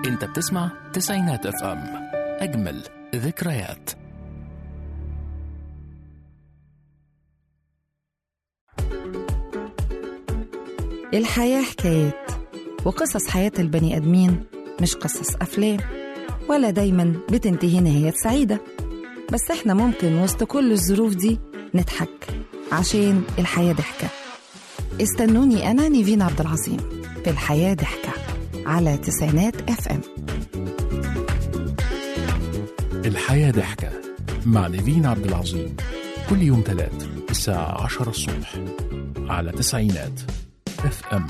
انت بتسمع تسعينات اف ام اجمل ذكريات الحياة حكايات وقصص حياة البني آدمين مش قصص أفلام ولا دايما بتنتهي نهاية سعيدة بس احنا ممكن وسط كل الظروف دي نضحك عشان الحياة ضحكة استنوني أنا نيفين عبد العظيم في الحياة ضحكة على تسعينات اف ام الحياة ضحكة مع نيفين عبد العظيم كل يوم ثلاث الساعة عشرة الصبح على تسعينات اف ام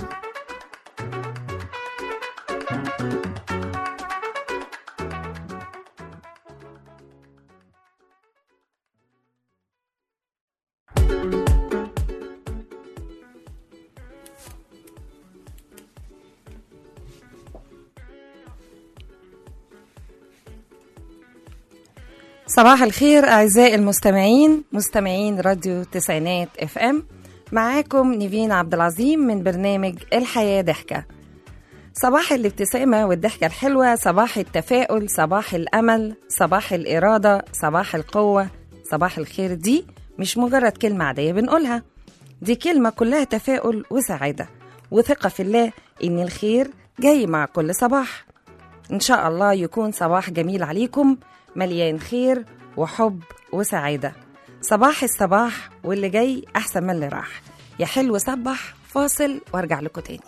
صباح الخير أعزائي المستمعين مستمعين راديو تسعينات اف ام معاكم نيفين عبد العظيم من برنامج الحياة ضحكة صباح الابتسامة والضحكة الحلوة صباح التفاؤل صباح الأمل صباح الإرادة صباح القوة صباح الخير دي مش مجرد كلمة عادية بنقولها دي كلمة كلها تفاؤل وسعادة وثقة في الله إن الخير جاي مع كل صباح إن شاء الله يكون صباح جميل عليكم مليان خير وحب وسعادة صباح الصباح واللي جاي أحسن من اللي راح يا حلو صبح فاصل وارجع لكم تاني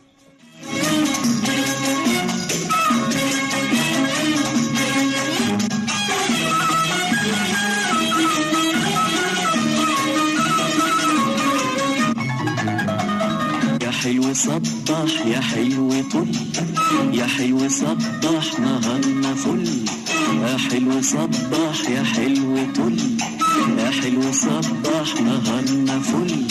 يا حلو صبح يا حلو طل يا حلو صبح نهارنا فل يا حلو صبح يا حلو طل يا حلو صبح نهارنا فل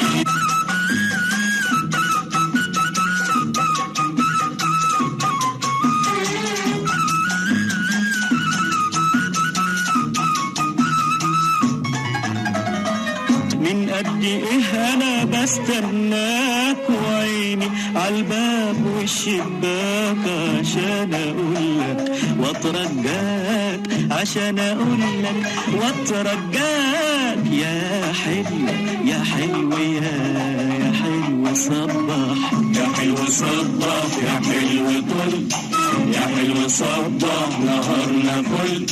من قد ايه انا بستناك وعيني عالباب والشباك عشان اقولك واترجاك عشان اقولك واترجاك يا حلو يا حلو يا يا حلو صبح يا حلو صبح يا حلو طل يا حلو صبح نهارنا فل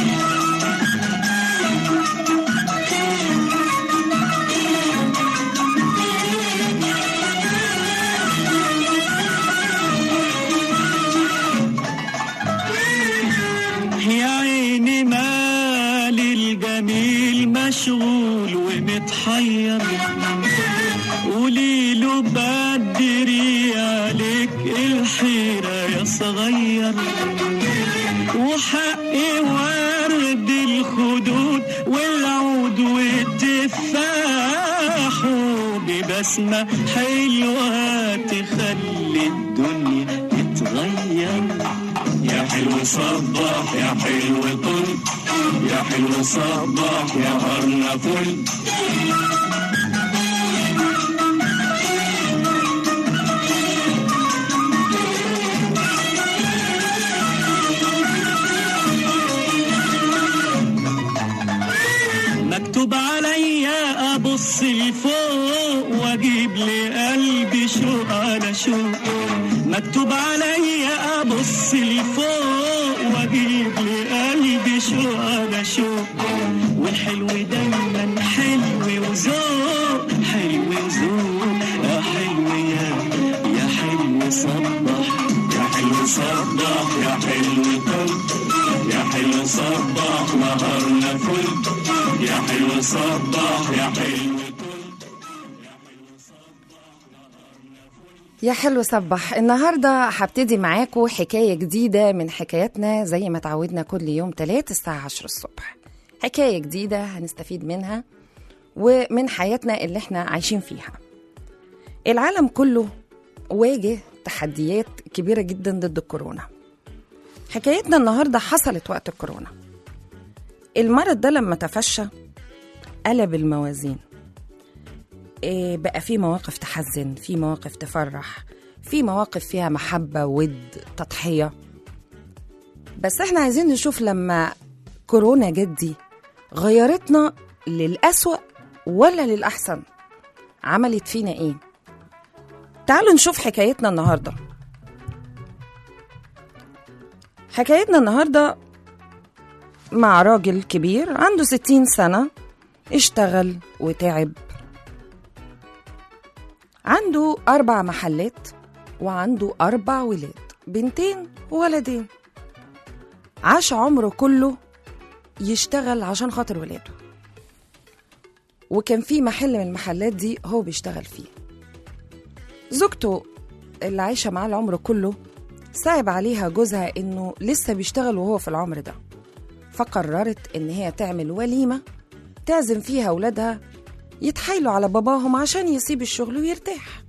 يا عيني مال الجميل مشغول ومتحير قولي له بدري عليك الحيرة يا صغير وحقي ورد الخدود والعود والتفاح ببسمة حلوة تخلي الدنيا تتغير يا حلو صبح يا حلو طل يا حلو صبح يا هرنا فل مكتوب عليا ابص لفوق واجيب لقلبي شوق على شوق مكتوب عليا ابص لفوق واجيب لقلبي شوق على شوق والحلو دايما حلو وذوق حلو وذوق يا حلو يا يا حلو صبح يا حلو صبح يا حلو طل يا حلو صبح نهارنا فل يا حلو صبح يا حلو يا حلو صبح النهاردة هبتدي معاكم حكاية جديدة من حكاياتنا زي ما تعودنا كل يوم تلات الساعة عشر الصبح حكاية جديدة هنستفيد منها ومن حياتنا اللي احنا عايشين فيها العالم كله واجه تحديات كبيرة جدا ضد الكورونا حكايتنا النهاردة حصلت وقت الكورونا المرض ده لما تفشى قلب الموازين إيه بقى في مواقف تحزن في مواقف تفرح في مواقف فيها محبة ود تضحية بس احنا عايزين نشوف لما كورونا جت دي غيرتنا للأسوأ ولا للأحسن عملت فينا ايه تعالوا نشوف حكايتنا النهارده حكايتنا النهارده مع راجل كبير عنده ستين سنة اشتغل وتعب عنده أربع محلات وعنده أربع ولاد بنتين وولدين عاش عمره كله يشتغل عشان خاطر ولاده وكان في محل من المحلات دي هو بيشتغل فيه زوجته اللي عايشة معاه العمر كله صعب عليها جوزها إنه لسه بيشتغل وهو في العمر ده فقررت إن هي تعمل وليمة تعزم فيها ولادها يتحايلوا على باباهم عشان يسيب الشغل ويرتاح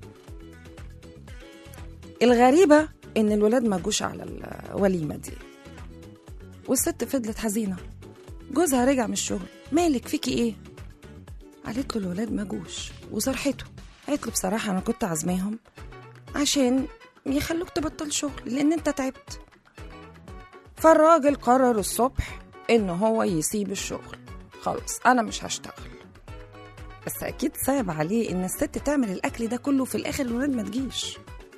الغريبة إن الولاد ما جوش على الوليمة دي والست فضلت حزينة جوزها رجع من الشغل مالك فيكي ايه قالت له الولاد ما جوش وصرحته قالت له بصراحة أنا كنت عازماهم عشان يخلوك تبطل شغل لأن أنت تعبت فالراجل قرر الصبح إن هو يسيب الشغل خلاص أنا مش هشتغل بس أكيد صعب عليه إن الست تعمل الأكل ده كله في الآخر الولاد ما تجيش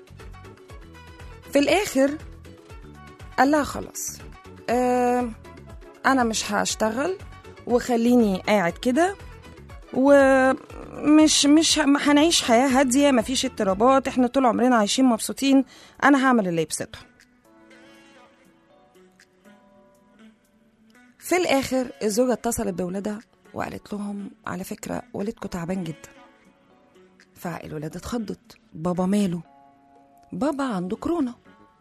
في الآخر قال لها خلاص آه أنا مش هشتغل وخليني قاعد كده ومش مش ه- هنعيش حياة هادية مفيش اضطرابات احنا طول عمرنا عايشين مبسوطين أنا هعمل اللي يبسطهم في الآخر الزوجة اتصلت بولادها وقالت لهم على فكرة والدكم تعبان جدا فالولاد اتخضت بابا ماله بابا عنده كورونا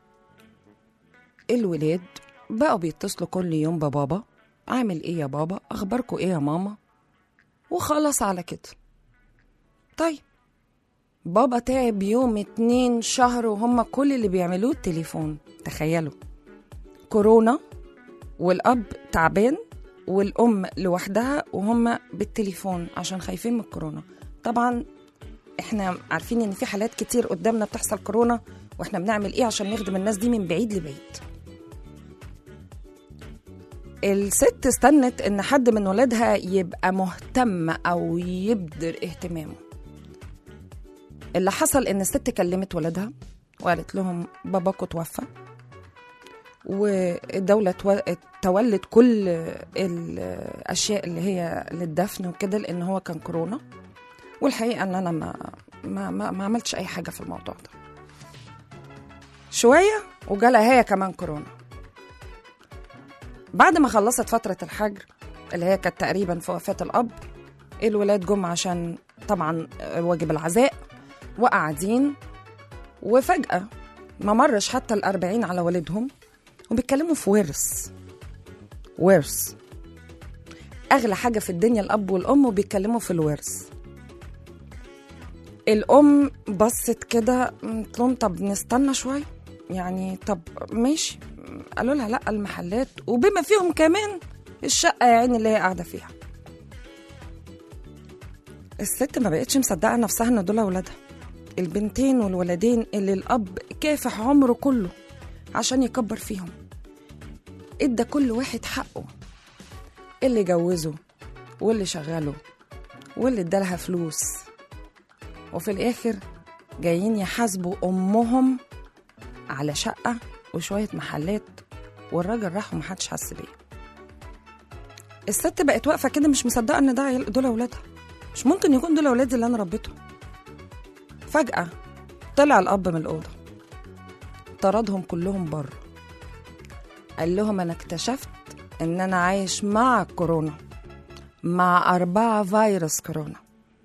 الولاد بقوا بيتصلوا كل يوم ببابا عامل ايه يا بابا اخباركم ايه يا ماما وخلص على كده طيب بابا تعب يوم اتنين شهر وهم كل اللي بيعملوه التليفون تخيلوا كورونا والاب تعبان والام لوحدها وهم بالتليفون عشان خايفين من الكورونا طبعا احنا عارفين ان في حالات كتير قدامنا بتحصل كورونا واحنا بنعمل ايه عشان نخدم الناس دي من بعيد لبعيد الست استنت ان حد من ولادها يبقى مهتم او يبدر اهتمامه اللي حصل ان الست كلمت ولادها وقالت لهم باباكوا توفى والدولة تو- تولت كل الأشياء اللي هي للدفن وكده لأن هو كان كورونا والحقيقة إن أنا ما ما ما, ما عملتش أي حاجة في الموضوع ده شوية وجالها هي كمان كورونا بعد ما خلصت فترة الحجر اللي هي كانت تقريبا في وفاة الأب الولاد جم عشان طبعا واجب العزاء وقاعدين وفجأة ما مرش حتى الأربعين على والدهم وبيتكلموا في ورث ورث أغلى حاجة في الدنيا الأب والأم وبيتكلموا في الورث الأم بصت كده قلت لهم طب نستنى شوية يعني طب ماشي قالوا لها لا المحلات وبما فيهم كمان الشقة يا عيني اللي هي قاعدة فيها الست ما بقتش مصدقة نفسها ان دول أولادها البنتين والولدين اللي الأب كافح عمره كله عشان يكبر فيهم ادى كل واحد حقه اللي جوزه واللي شغله واللي ادالها فلوس وفي الآخر جايين يحاسبوا أمهم على شقة وشوية محلات والراجل راح ومحدش حس بيه الست بقت واقفة كده مش مصدقة إن ده عيال- دول أولادها مش ممكن يكون دول أولادي اللي أنا ربيتهم فجأة طلع الأب من الأوضة طردهم كلهم بره قال لهم أنا اكتشفت إن أنا عايش مع كورونا مع أربعة فيروس كورونا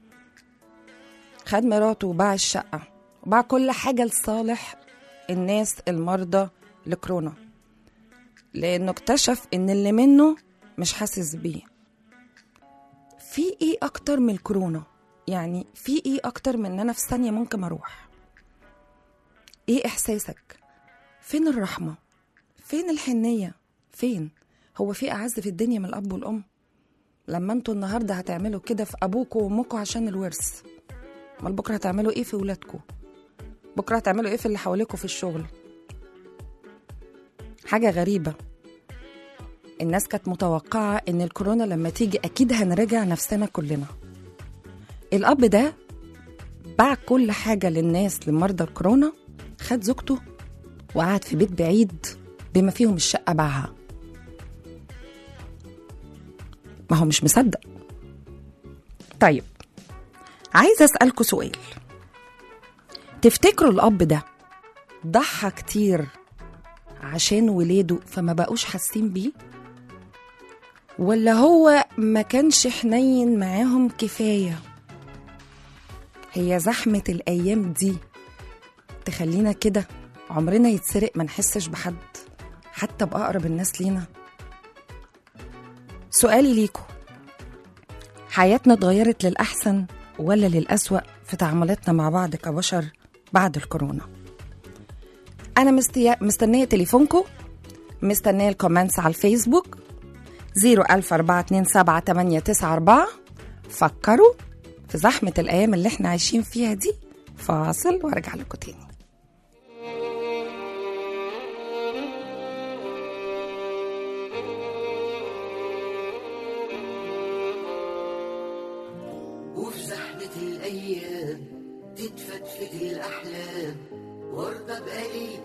خد مراته وباع الشقة وباع كل حاجة لصالح الناس المرضى لكورونا لأنه اكتشف إن اللي منه مش حاسس بيه في إيه أكتر من الكورونا يعني في إيه أكتر من إن أنا في ثانية ممكن أروح إيه إحساسك فين الرحمة فين الحنية فين هو في أعز في الدنيا من الأب والأم لما انتوا النهارده هتعملوا كده في ابوكوا وامكوا عشان الورث امال بكره هتعملوا ايه في ولادكوا بكره هتعملوا ايه في اللي حواليكوا في الشغل حاجه غريبه الناس كانت متوقعة إن الكورونا لما تيجي أكيد هنرجع نفسنا كلنا الأب ده باع كل حاجة للناس لمرضى الكورونا خد زوجته وقعد في بيت بعيد بما فيهم الشقة باعها ما هو مش مصدق طيب عايزة أسألكوا سؤال تفتكروا الأب ده ضحى كتير عشان ولاده فما بقوش حاسين بيه ولا هو ما كانش حنين معاهم كفاية هي زحمة الأيام دي تخلينا كده عمرنا يتسرق ما نحسش بحد حتى بأقرب الناس لينا سؤالي ليكوا حياتنا اتغيرت للأحسن ولا للأسوأ في تعاملاتنا مع بعض كبشر بعد الكورونا أنا مستيا... مستنية تليفونكم مستنية الكومنتس على الفيسبوك 01427 فكروا في زحمة الأيام اللي احنا عايشين فيها دي فاصل وارجع لكم تاني وفي زحمة الأيام تتفتفت الأحلام وارضى بقليل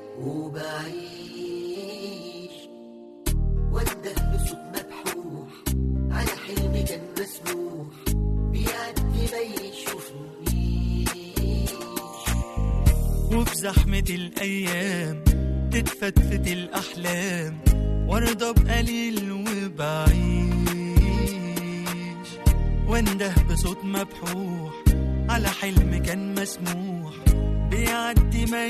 وبعيش وانده بصوت مبحوح على حلم كان مسموح بيعدي ما يشوفنيش وفي زحمة الأيام تتفتفت الأحلام وارضى بقليل وبعيش وانده بصوت مبحوح على حلم كان مسموح بيعدي ما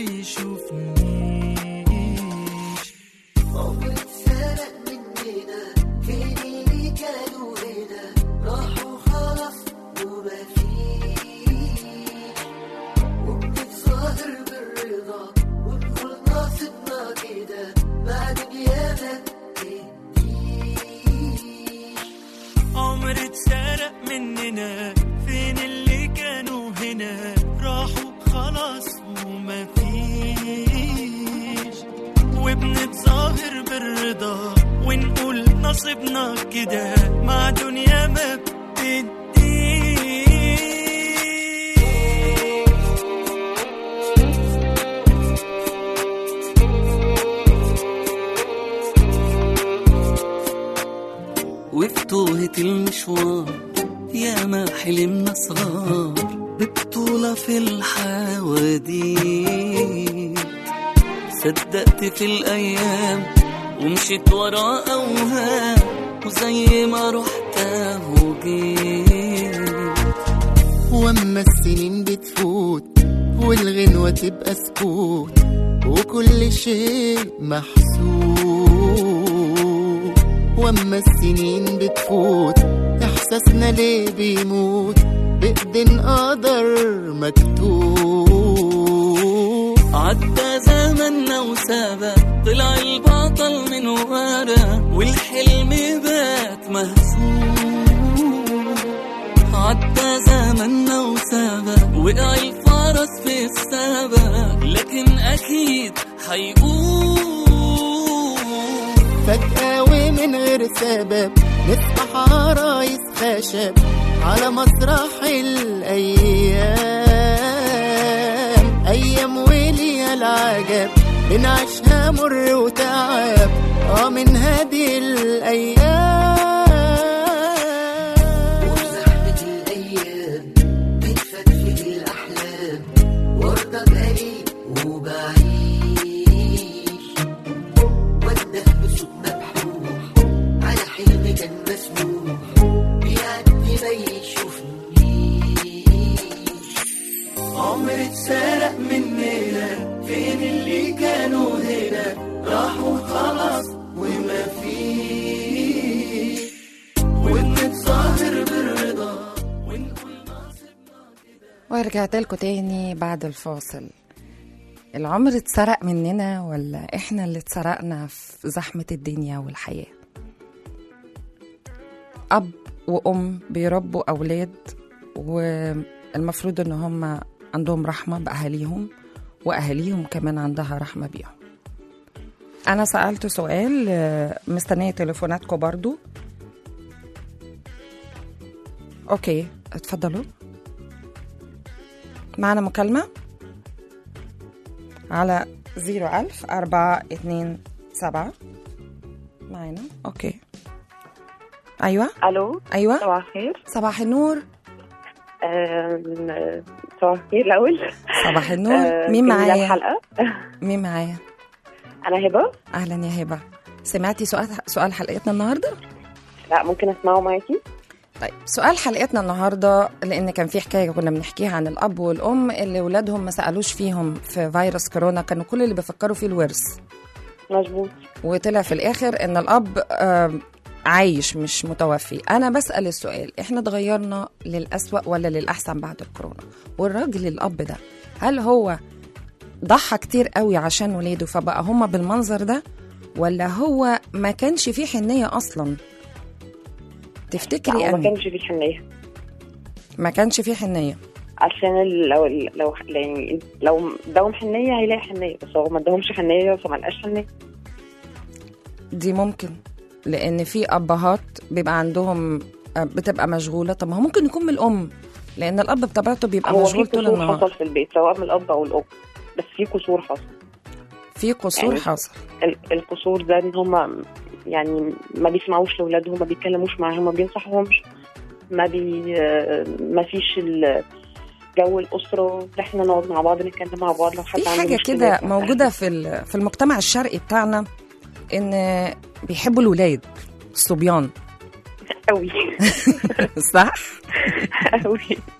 يشوفنيش عمر اتسرق مننا فين اللي كانوا هنا راحوا خلاص وما فيش وبنتظاهر بالرضا ونقول ناصبنا كده بعد اليابة تديش عمر اتسرق مننا فين اللي كانوا هنا راحوا خلاص وما فيش وبنتظاهر بالرضا ونقول نصيبنا كده مع دنيا ما بتديش وفي توهة المشوار يا ما حلمنا صغار ببطولة في الحواديت صدقت في الأيام ومشيت ورا أوهام وزي ما رحت وجيت واما السنين بتفوت والغنوة تبقى سكوت وكل شيء محسوب واما السنين بتفوت احساسنا ليه بيموت بإيدين قدر مكتوب عدى زمننا وسابق طلع البطل من ورا والحلم بات مهزوم عدى زمننا وسابق وقع الفرس في السبق لكن أكيد هيقوم فجأة ومن غير سبب نصبح عرايس خشب على مسرح الأيام أيام وليا العجب بنعيشها مر وتعب اه من هذه الأيام وفي زحمة الأيام تتفتفت الأحلام وارضى بقليل وبعيش وانده بصوت مبحوح على حلم كان مسموح بيعدي ما يشوفنيش عمر اتسرق مننا فين اللي كانوا هنا راحوا خلاص وما فيش ونتظاهر بالرضا ونقول ناصبنا ورجعت لكم تاني بعد الفاصل العمر اتسرق مننا ولا احنا اللي اتسرقنا في زحمة الدنيا والحياة أب وأم بيربوا أولاد والمفروض إن هم عندهم رحمة بأهاليهم وأهاليهم كمان عندها رحمة بيهم انا سالت سؤال آه، مستنيه تليفوناتكم برضو اوكي اتفضلوا معنا مكالمه على زيرو ألف أربعة اتنين سبعة معنا أوكي أيوة الو أيوة صباح الخير صباح النور آم، صباح الخير الاول صباح النور آه، مين جميلة معايا الحلقه مين معايا انا هبه أهلا يا هبة سمعتي سؤال سؤال حلقتنا النهارده لا ممكن اسمعه معاكي طيب سؤال حلقتنا النهارده لان كان في حكايه كنا بنحكيها عن الاب والام اللي ولادهم ما سالوش فيهم في فيروس كورونا كانوا كل اللي بيفكروا فيه الورث مظبوط وطلع في الاخر ان الاب آم، عايش مش متوفي انا بسال السؤال احنا اتغيرنا للاسوا ولا للاحسن بعد الكورونا والراجل الاب ده هل هو ضحى كتير قوي عشان ولاده فبقى هما بالمنظر ده ولا هو ما كانش فيه حنيه اصلا تفتكري لا هو ما أني كانش فيه حنيه ما كانش فيه حنيه عشان ال- لو لو يعني لو اداهم حنيه هيلاقي حنيه بس هو ما اداهمش حنيه فما لقاش حنيه دي ممكن لان في ابهات بيبقى عندهم آه، بتبقى مشغوله طب ما هو ممكن يكون من الام لان الاب بطبيعته بيبقى هو في مشغول طول قصور النهار حصل في البيت سواء من الاب او الام بس في قصور حصل في قصور يعني- حصل ال- القصور ده ان هم يعني ما بيسمعوش لاولادهم ما بيتكلموش معاهم ما بينصحهمش ما بي ما فيش ال- جو الاسره ان احنا نقعد مع بعض نتكلم مع بعض لو حد في عنده حاجه مشكلة كده يسمع موجوده في ال- في المجتمع الشرقي بتاعنا ان بيحبوا الولاد الصبيان قوي صح قوي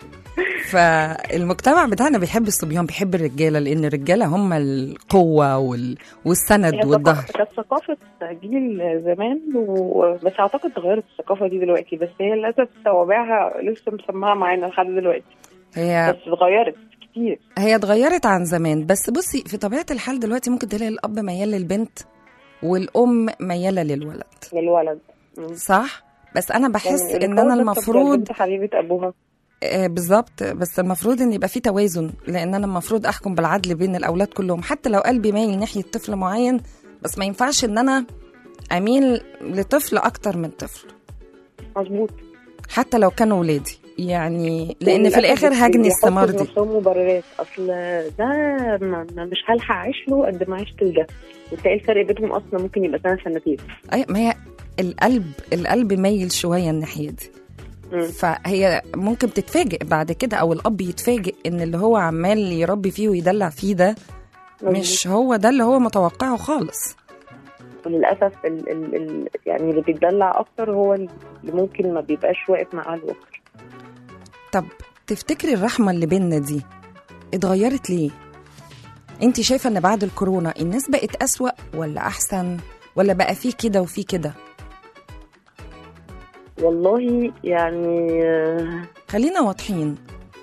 فالمجتمع بتاعنا بيحب الصبيان بيحب الرجاله لان الرجاله هم القوه وال... والسند هي والظهر ثقافة- كانت ثقافة جيل زمان و... بس أعتقد اتغيرت الثقافة دي دلوقتي بس هي للأسف توابعها لسه مسمعة معانا لحد دلوقتي هي بس اتغيرت كتير هي اتغيرت عن زمان بس بصي في طبيعه الحال دلوقتي ممكن تلاقي الاب ميال للبنت والام مياله للولد للولد مم. صح بس انا بحس يعني ان انا القوة تبقى المفروض البنت حبيبة أبوها آه، بالظبط بس المفروض ان يبقى في توازن لان انا المفروض احكم بالعدل بين الاولاد كلهم حتى لو قلبي مايل ناحيه طفل معين بس ما ينفعش ان انا اميل لطفل اكتر من طفل مظبوط حتى لو كانوا ولادي يعني لان في وللأسف الاخر هجني بيحطوا الثمار دي لنفسهم مبررات أصل ده ما ما مش هلحق أعيش له قد ما عشت لده وتلاقي الفرق بينهم أصلا ممكن يبقى سنة سنتين أي ما هي القلب القلب ميل شويه الناحيه دي مم. فهي ممكن تتفاجئ بعد كده او الاب يتفاجئ ان اللي هو عمال يربي فيه ويدلع فيه ده مظبوط. مش هو ده اللي هو متوقعه خالص وللاسف ال ال ال يعني اللي بيتدلع اكتر هو اللي ممكن ما بيبقاش واقف مع اهله اكتر طب تفتكري الرحمة اللي بينا دي اتغيرت ليه؟ انت شايفة ان بعد الكورونا الناس بقت أسوأ ولا أحسن ولا بقى في كده وفي كده؟ والله يعني آه، خلينا واضحين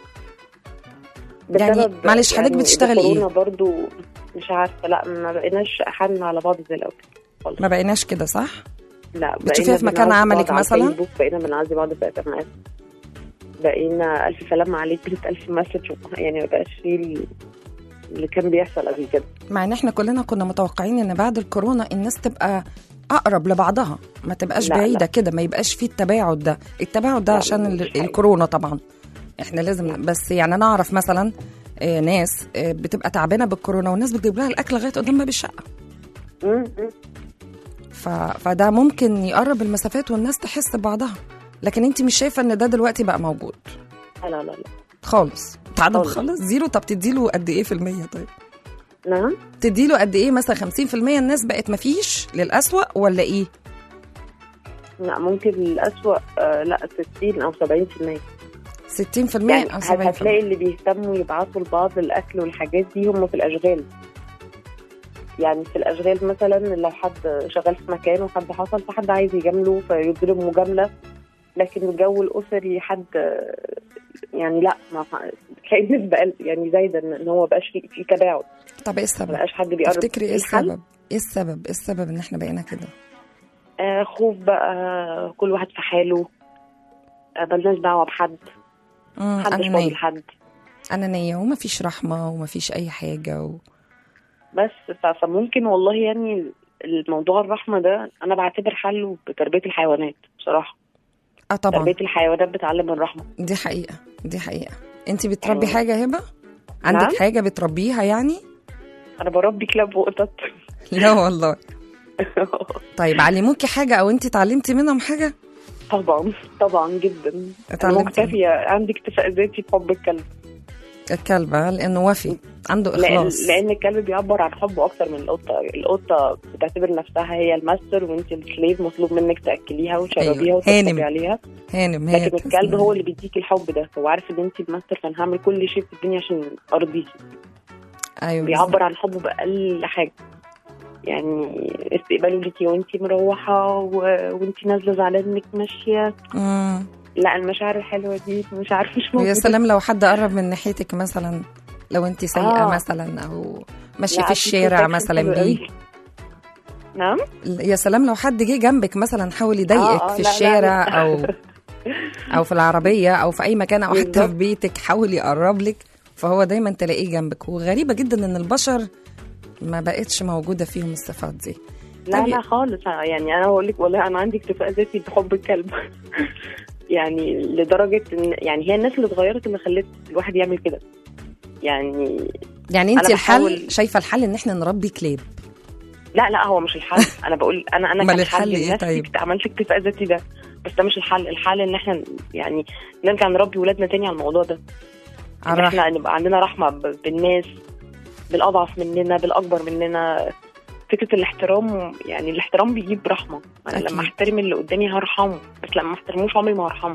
بسبب يعني معلش حضرتك بتشتغلي كورونا ايه؟ برضو مش عارفه لا ما بقيناش حن على بعض زي الاول خالص ما بقيناش كده صح؟ لا بتشوفيها بقينا في مكان بنعزي عملك بعض على مثلاً؟ الفيسبوك، بقينا بنعزي بعض في اس ام اس بقينا الف سلام عليك جبت الف مسج يعني ما بقاش فيه ال- اللي كان بيحصل قبل كده مع ان احنا كلنا كنا متوقعين ان بعد الكورونا الناس تبقى أقرب لبعضها ما تبقاش لا، بعيدة لا. كده ما يبقاش فيه التباعد ده التباعد ده لا، عشان مش ال- حقيقي. الكورونا طبعا احنا لازم بس يعني انا اعرف مثلا آه، ناس آه، بتبقى تعبانه بالكورونا والناس بتجيب لها الاكل لغايه قدام باب الشقه مم، مم. ف... فده ممكن يقرب المسافات والناس تحس ببعضها لكن انت مش شايفه ان ده دلوقتي بقى موجود لا لا لا خالص تعدم خالص. خالص زيرو طب تديله قد ايه في المية طيب نعم تديله قد ايه مثلا 50% الناس بقت مفيش للأسوأ ولا ايه لا ممكن الأسوأ آه لا 60 أو 70% 60% يعني او هت- 70% هتلاقي اللي بيهتموا يبعتوا لبعض الأكل والحاجات دي هم في الأشغال يعني في الأشغال مثلا لو حد شغال في مكان وحد حصل فحد عايز يجامله فيديله مجاملة لكن الجو الأسري حد آه، يعني لا ما تلاقي النسبة قل- يعني زايدة إن إن هو مبقاش في في تباعد طب ايه ما السبب بقاش حد بيقرب تفتكري ايه الحل؟ السبب ايه السبب ايه السبب ان احنا بقينا كده آه خوف بقى كل واحد في حاله آه ملناش دعوة بحد امم محدش فاضي انانيه لحد انانيه ومفيش رحمه ومفيش اي حاجه و... بس ف- فممكن والله يعني الموضوع الرحمه ده انا بعتبر حله بتربيه الحيوانات بصراحه اه طبعا تربيه الحيوانات بتعلم الرحمه دي حقيقه دي حقيقه انت بتربي يعني- حاجه يا هبه عندك نعم؟ حاجه بتربيها يعني انا بربي كلاب وقطط لا والله طيب علموكي حاجه او انت اتعلمتي منهم حاجه طبعا طبعا جدا انا اتعلمتي مكتفيه عندي اكتفاء ذاتي بحب الكلب الكلب آه، لانه وفي عنده لان اخلاص لان الكلب بيعبر عن حبه اكتر من القطه القطه بتعتبر نفسها هي الماستر وانت السليف مطلوب منك تاكليها وتشربيها أيوة. وتطبطبي هانم. عليها هانم هي لكن تحس الكلب إن- هو اللي بيديك الحب ده هو عارف ان انت الماستر فانا هعمل كل شيء في الدنيا عشان ارضيكي ايوه بيعبر عن حبه باقل حاجه يعني استقباله ليكي وانت مروحه و... وانت نازله زعلانه انك ماشيه مم. لا المشاعر الحلوه دي مش عارفه مش موجوده ويا سلام لو حد قرب من ناحيتك مثلا لو انت سايقه آه. مثلا او ماشيه لا، في أكيد الشارع protection مثلا حلو بيه قوي. نعم يا سلام لو حد جه جنبك مثلا حاول يضايقك آه، آه، في لا، لا، الشارع لا. او او في العربيه او في اي مكان او حتى بالظبط. في بيتك حاول يقرب لك فهو دايما تلاقيه جنبك وغريبه جدا ان البشر ما بقتش موجوده فيهم الصفات دي لا طب- لا خالص يعني انا بقول لك والله انا عندي اكتفاء ذاتي بحب الكلب يعني لدرجه ان يعني هي الناس اللي اتغيرت اللي خلت الواحد يعمل كده يعني يعني انت أنا الحل بحاول- شايفه الحل ان احنا نربي كلاب لا لا هو مش الحل انا بقول انا انا أمال كان الحل حل إيه لنفسي طيب؟ كنت عملت اكتفاء ذاتي ده بس ده مش الحل الحل ان احنا يعني نرجع نربي ولادنا تاني على الموضوع ده ان على احنا نبقى عندنا رحمه ب- بالناس بالاضعف مننا بالاكبر مننا فكره الاحترام يعني الاحترام بيجيب رحمه انا أكيد. لما احترم اللي قدامي هرحمه بس لما ما احترموش عمري ما هرحمه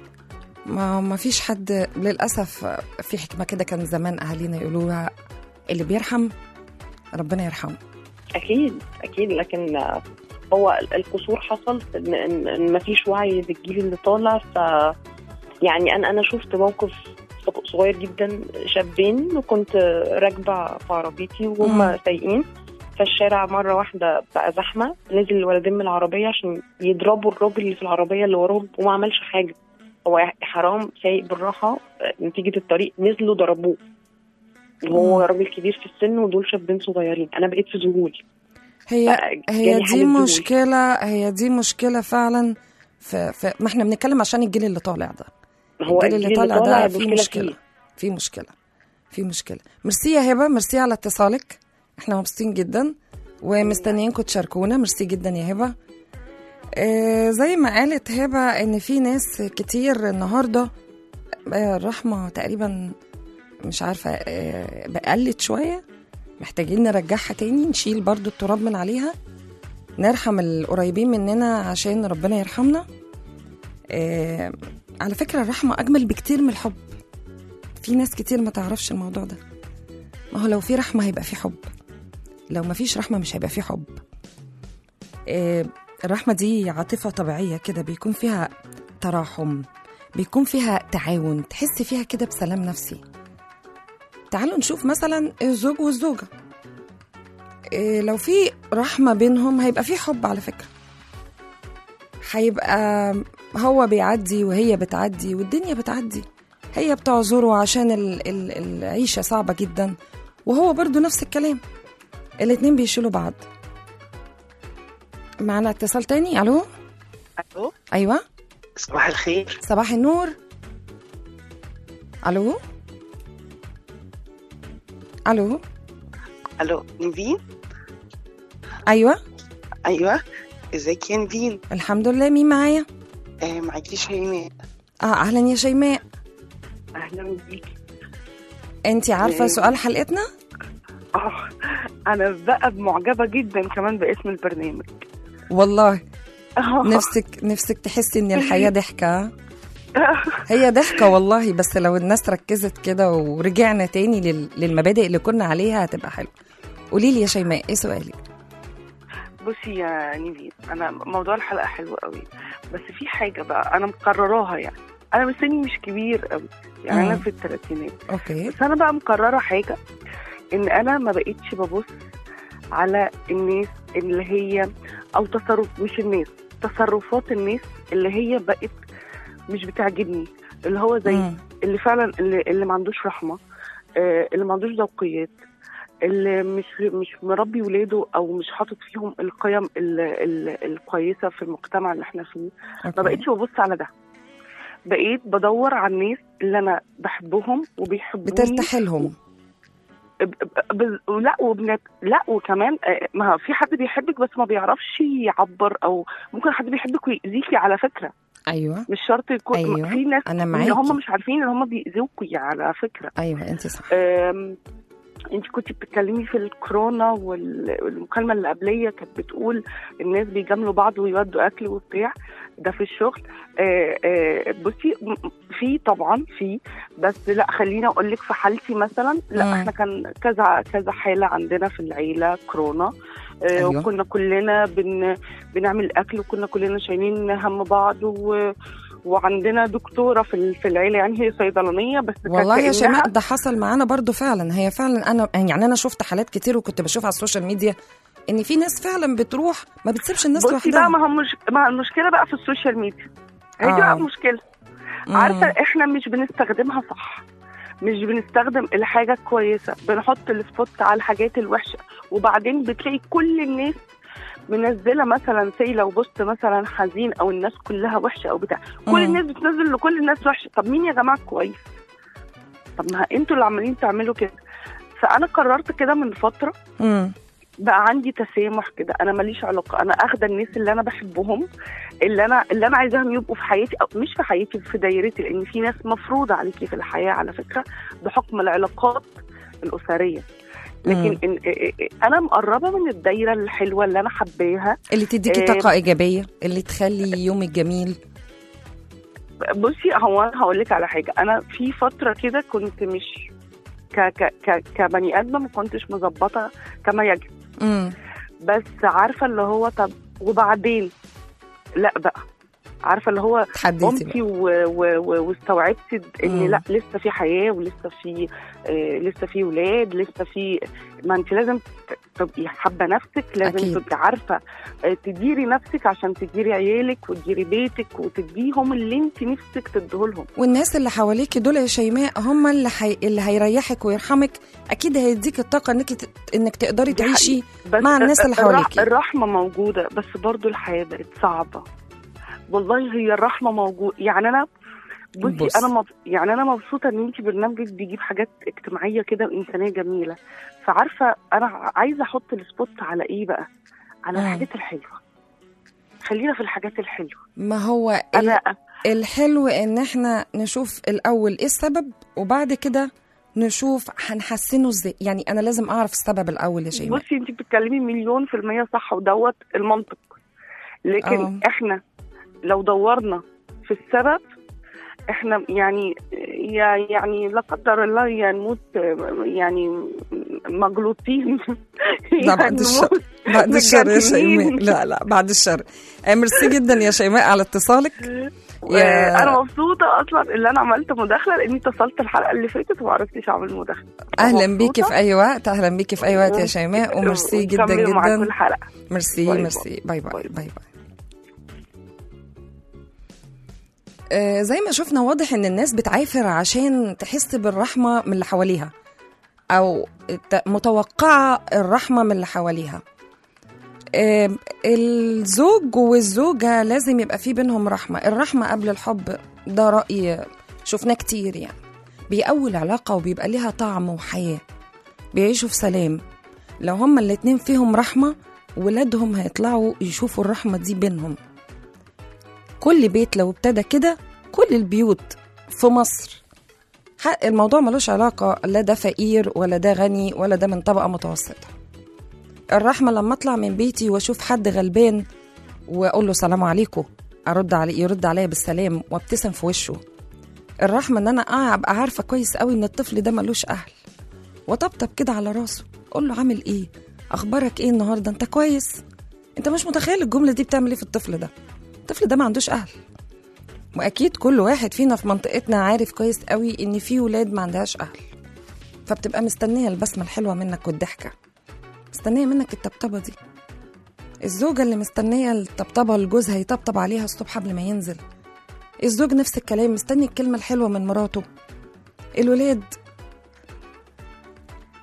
ما ما فيش حد للاسف في حكمه كده كان زمان اهالينا يقولوها اللي بيرحم ربنا يرحمه اكيد اكيد لكن آه، هو القصور حصل ان ان إن مفيش وعي للجيل اللي طالع ف يعني انا انا شفت موقف صغير جدا شابين وكنت راكبه في عربيتي وهم مم. سايقين فالشارع مره واحده بقى زحمه نزل الولدين من العربيه عشان يضربوا الراجل اللي في العربيه اللي وراهم وما عملش حاجه هو حرام سايق بالراحه نتيجه الطريق نزلوا ضربوه وهو مم. راجل كبير في السن ودول شابين صغيرين انا بقيت في ذهول هي بقى هي جالي دي حالة ذهول. مشكله هي دي مشكله فعلا في, في ما احنا بنتكلم عشان الجيل اللي طالع ده هو الجيل اللي طالع ده في المشكلة مشكله فيه. في مشكله في مشكله ميرسي يا هبه ميرسي على اتصالك احنا مبسوطين جدا ومستنيينكم تشاركونا ميرسي جدا يا هبه آه زي ما قالت هبه ان في ناس كتير النهارده آه، الرحمه تقريبا مش عارفه آه، بقلت شويه محتاجين نرجعها تاني نشيل برضو التراب من عليها نرحم القريبين مننا عشان ربنا يرحمنا آه على فكرة الرحمة أجمل بكتير من الحب في ناس كتير ما تعرفش الموضوع ده ما هو لو في رحمة هيبقى في حب لو ما فيش رحمة مش هيبقى في حب آه الرحمة دي عاطفة طبيعية كده بيكون فيها تراحم بيكون فيها تعاون تحس فيها كده بسلام نفسي تعالوا نشوف مثلا الزوج والزوجة إيه لو في رحمة بينهم هيبقى في حب على فكرة هيبقى هو بيعدي وهي بتعدي والدنيا بتعدي هي بتعذره عشان ال ال العيشة صعبة جدا وهو برضو نفس الكلام الاتنين بيشيلوا بعض معنا اتصال تاني الو الو ايوه صباح الخير صباح النور الو الو الو نيفين ايوه ايوه ازيك يا نيفين الحمد لله مين معايا آه معاكي شيماء اه اهلا يا شيماء اهلا بيك انت عارفه إيه. سؤال حلقتنا اه انا بقى معجبه جدا كمان باسم البرنامج والله آه. نفسك نفسك تحسي ان الحياه ضحكه هي ضحكه والله بس لو الناس ركزت كده ورجعنا تاني لل- للمبادئ اللي كنا عليها هتبقى حلوه قولي لي يا شيماء ايه سؤالك بصي يا نيفين انا موضوع الحلقه حلو قوي بس في حاجه بقى انا مقرراها يعني انا بس سني مش كبير قوي يعني انا مم. في الثلاثينات اوكي بس انا بقى مقرره حاجه ان انا ما بقتش ببص على الناس اللي هي او تصرف مش الناس تصرفات الناس اللي هي بقت مش بتعجبني اللي هو زي مم. اللي فعلا اللي, اللي ما عندوش رحمه آه، اللي ما عندوش ذوقيات اللي مش مش مربي ولاده او مش حاطط فيهم القيم ال ال الكويسه في المجتمع اللي احنا فيه ما أوكي. بقتش ببص على ده بقيت بدور على الناس اللي انا بحبهم وبيحبوني بترتاح لهم ب- ب- ب- لا وبنت لا وكمان آه، ما في حد بيحبك بس ما بيعرفش يعبر او ممكن حد بيحبك ويأذيكي على فكره ايوه مش شرط يكون أيوة، في ناس أنا ان معاكي. هم مش عارفين ان هم بيأذوكي على فكره ايوه انت صح أم، انت كنت بتتكلمي في الكورونا وال- والمكالمه اللي قبليه كانت بتقول الناس بيجاملوا بعض ويودوا اكل وبتاع ده في الشغل آه، آه، بصي م- م- في طبعا في بس لا خليني اقول لك في حالتي مثلا لا مم. احنا كان كذا كذا حاله عندنا في العيله كورونا آه، أيوة. وكنا كلنا بن بنعمل اكل وكنا كلنا شايلين هم بعض و وعندنا دكتوره في ال- في العيله يعني هي صيدلانيه بس كانت والله يا كأنها- شيماء ده حصل معانا برضو فعلا هي فعلا انا يعني انا شفت حالات كتير وكنت بشوف على السوشيال ميديا ان في ناس فعلا بتروح ما بتسيبش الناس بصي لوحدها بقى ما هو مش ما المشكله بقى في السوشيال ميديا هي دي آه. بقى المشكله مم. عارفه احنا مش بنستخدمها صح مش بنستخدم الحاجه الكويسه بنحط السبوت على الحاجات الوحشه وبعدين بتلاقي كل الناس منزله مثلا سي لو بوست مثلا حزين او الناس كلها وحشه او بتاع كل مم. الناس بتنزل لكل الناس وحشه طب مين يا جماعه كويس طب ما انتوا اللي عمالين تعملوا كده فانا قررت كده من فتره مم. بقى عندي تسامح كده انا ماليش علاقه انا اخده الناس اللي انا بحبهم اللي انا اللي انا عايزاهم يبقوا في حياتي او مش في حياتي في دايرتي لان في ناس مفروض عليكي في الحياه على فكره بحكم العلاقات الاسريه لكن مم. إن إيه- إيه- انا مقربه من الدايره الحلوه اللي انا حباها اللي تديكي آه. طاقه ايجابيه اللي تخلي يومك جميل بصي هو انا هقول لك على حاجه انا في فتره كده كنت مش ك ك ك كبني ادمه ما كنتش مظبطه كما يجب امم بس عارفه اللي هو طب وبعدين لا بقى عارفه اللي هو تحديتي قمتي بقى. و- و- و- واستوعبتي ان مم. لا لسه في حياه ولسه في آه لسه في ولاد لسه في ما انت لازم ت- تبقي حابه نفسك لازم أكيد. تبقي عارفه آه تديري نفسك عشان تديري عيالك وتديري بيتك وتديهم اللي انت نفسك تديهولهم والناس اللي حواليكي دول يا شيماء هم اللي حي... اللي هيريحك ويرحمك اكيد هيديك الطاقه انك ت... انك تقدري دي تعيشي بس مع الناس اللي الرح- حواليكي. الرحمه موجوده بس برضو الحياه بقت صعبه والله هي الرحمه موجوده يعني انا بصي بص. انا مب... يعني انا مبسوطه ان انت برنامجك بيجيب حاجات اجتماعيه كده وانسانيه جميله فعارفه انا ع- عايزه احط السبوت على ايه بقى على مم. الحاجات الحلوه خلينا في الحاجات الحلوه ما هو ال... انا الحلو ان احنا نشوف الاول ايه السبب وبعد كده نشوف هنحسنه ازاي يعني انا لازم اعرف السبب الاول يا شيماء بصي انت بتتكلمي مليون في المية صح ودوت المنطق لكن آه. أوه. احنا لو دورنا في السبب احنا يعني يعني لا قدر الله يعني نموت يعني مجلوطين لا بعد الشر بعد الشر يا شيماء متجننين. لا لا بعد الشر آه، ميرسي جدا يا شيماء على اتصالك يا- انا مبسوطه اصلا ان انا عملت مداخله لاني اتصلت الحلقه اللي فاتت وما عرفتش اعمل مداخله اهلا مبسوطة. بيكي في اي وقت اهلا بيكي في اي وقت يا شيماء وميرسي جدا وكملوا معاكم جدا الحلقه ميرسي باي باي. ميرسي باي باي باي باي باي آه زي ما شفنا واضح ان الناس بتعافر عشان تحس بالرحمه من اللي حواليها او ت- متوقعه الرحمه من اللي حواليها آه الزوج والزوجه لازم يبقى في بينهم رحمه الرحمه قبل الحب ده راي شفناه كتير يعني بيقوي العلاقه وبيبقى ليها طعم وحياه بيعيشوا في سلام لو هما الاتنين فيهم رحمة ولادهم هيطلعوا يشوفوا الرحمة دي بينهم كل بيت لو ابتدى كده كل البيوت في مصر ح- الموضوع ملوش علاقة لا ده فقير ولا ده غني ولا ده من طبقة متوسطة الرحمة لما اطلع من بيتي واشوف حد غلبان واقول له سلام عليكم ارد عليه يرد عليا بالسلام وابتسم في وشه الرحمة ان انا ابقى عارفة كويس قوي ان الطفل ده ملوش اهل وطبطب كده على راسه قول له عامل ايه اخبارك ايه النهارده انت كويس انت مش متخيل الجمله دي بتعمل ايه في الطفل ده الطفل ده ما عندوش اهل واكيد كل واحد فينا في منطقتنا عارف كويس قوي ان في ولاد ما عندهاش اهل فبتبقى مستنيه البسمه الحلوه منك والضحكه مستنيه منك الطبطبه دي الزوجة اللي مستنية الطبطبة لجوزها يطبطب عليها الصبح قبل ما ينزل الزوج نفس الكلام مستني الكلمة الحلوة من مراته الولاد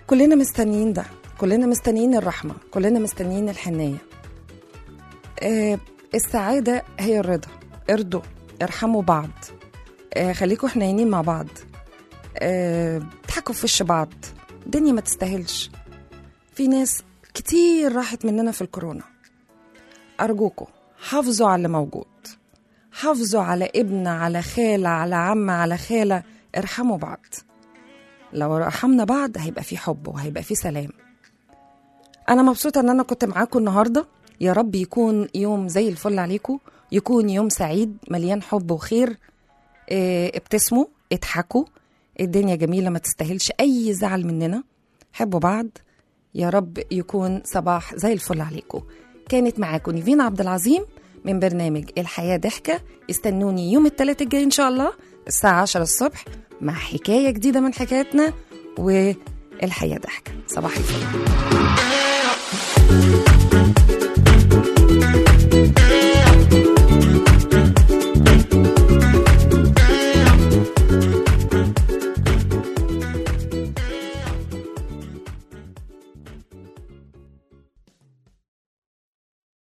كلنا مستنيين ده كلنا مستنيين الرحمة كلنا مستنيين الحنية آه السعادة هي الرضا ارضوا ارحموا بعض آه خليكوا حنينين مع بعض آه اضحكوا في وش بعض الدنيا ما تستاهلش في ناس كتير راحت مننا في الكورونا أرجوكوا حافظوا على اللي موجود حافظوا على ابن على خالة على عم على خالة ارحموا بعض لو رحمنا بعض هيبقى في حب وهيبقى في سلام أنا مبسوطة إن أنا كنت معاكم النهاردة يا رب يكون يوم زي الفل عليكم يكون يوم سعيد مليان حب وخير اه، ابتسموا اضحكوا الدنيا جميلة ما تستاهلش أي زعل مننا حبوا بعض يا رب يكون صباح زي الفل عليكم كانت معاكم نيفين عبد العظيم من برنامج الحياة ضحكة استنوني يوم الثلاث الجاي إن شاء الله الساعة 10 الصبح مع حكاية جديدة من حكاياتنا والحياة ضحكة صباح الفل